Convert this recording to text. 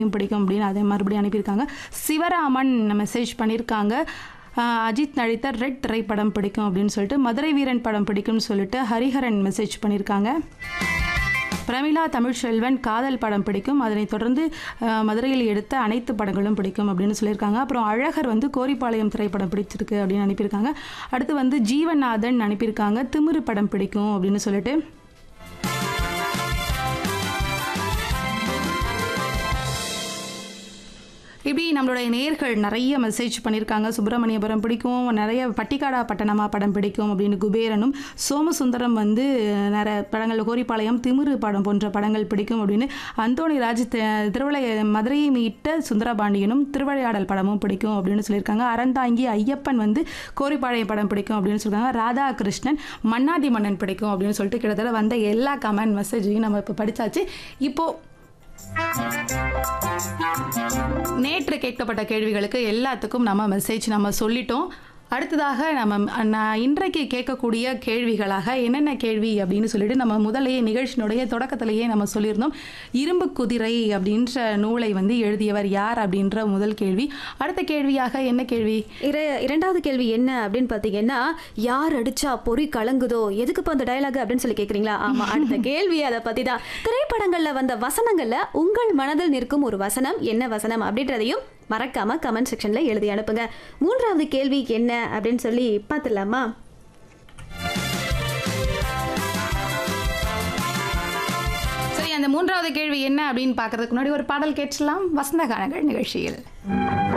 பிடிக்கும் அப்படின்னு அதை மறுபடியும் அனுப்பியிருக்காங்க சிவராமன் மெசேஜ் பண்ணியிருக்காங்க ஆஹ் அஜித் நடித்த ரெட் திரைப்படம் பிடிக்கும் அப்படின்னு சொல்லிட்டு மதுரை வீரன் படம் பிடிக்கும்னு சொல்லிட்டு ஹரிஹரன் மெசேஜ் பண்ணியிருக்காங்க பிரமிளா தமிழ்ச்செல்வன் காதல் படம் பிடிக்கும் அதனைத் தொடர்ந்து ஆஹ், மதுரையில் எடுத்த அனைத்து படங்களும் பிடிக்கும் அப்படின்னு சொல்லியிருக்காங்க அப்புறம் அழகர் வந்து கோரிப்பாளையம் திரைப்படம் பிடிச்சிருக்கு அப்படின்னு அனுப்பியிருக்காங்க அடுத்து வந்து ஜீவநாதன் அனுப்பியிருக்காங்க திமிரு படம் பிடிக்கும் அப்படின்னு சொல்லிட்டு இப்படி நம்மளுடைய நேர்கள் நிறைய மெசேஜ் பண்ணியிருக்காங்க சுப்பிரமணியபுரம் பிடிக்கும் நிறைய பட்டிக்காடா பட்டணமா படம் பிடிக்கும் அப்படின்னு குபேரனும் சோமசுந்தரம் வந்து நிறைய படங்கள் கோரிப்பாளையம் திமிரு படம் போன்ற படங்கள் பிடிக்கும் அப்படின்னு அந்தோணி ராஜ் தி- திருவிளை மதுரையை மீட்ட சுந்தரபாண்டியனும் திருவிளையாடல் படமும் பிடிக்கும் அப்படின்னு சொல்லியிருக்காங்க அறந்தாங்கி ஐயப்பன் வந்து கோரிப்பாளையம் படம் பிடிக்கும் அப்படின்னு சொல்லியிருக்காங்க ராதாகிருஷ்ணன் மன்னாதி மன்னன் பிடிக்கும் அப்படின்னு சொல்லிட்டு கிட்டத்தட்ட வந்த எல்லா கமெண்ட் மெசேஜையும் நம்ம இப்போ படிச்சாச்சு இப்போ நேற்று கேட்கப்பட்ட கேள்விகளுக்கு எல்லாத்துக்கும் நம்ம மெசேஜ் நம்ம சொல்லிட்டோம் அடுத்ததாக நம்ம நான் இன்றைக்கு கேட்கக்கூடிய கேள்விகளாக என்னென்ன கேள்வி அப்படின்னு சொல்லிட்டு நம்ம முதலையே நிகழ்ச்சியினுடைய தொடக்கத்திலேயே நம்ம சொல்லியிருந்தோம் இரும்பு குதிரை அப்படின்ற நூலை வந்து எழுதியவர் யார் அப்படின்ற முதல் கேள்வி அடுத்த கேள்வியாக என்ன கேள்வி இர இரண்டாவது கேள்வி என்ன அப்படின்னு பார்த்தீங்கன்னா யார் அடிச்சா பொறி கலங்குதோ எதுக்கு இப்போ அந்த டயலாக் அப்படின்னு சொல்லி கேட்குறீங்களா ஆமா அடுத்த கேள்வி அதை பத்தி தான் திரைப்படங்கள்ல வந்த வசனங்கள்ல உங்கள் மனதில் நிற்கும் ஒரு வசனம் என்ன வசனம் அப்படின்றதையும் மறக்காம கமெண்ட் செக்ஷன்ல எழுதி அனுப்புங்க மூன்றாவது கேள்வி என்ன அப்படின்னு சொல்லி பார்த்துடலாமா சரி அந்த மூன்றாவது கேள்வி என்ன அப்படின்னு பார்க்கறதுக்கு முன்னாடி ஒரு பாடல் கேட்கலாம் வசந்த கானங்கள் நிகழ்ச்சியில்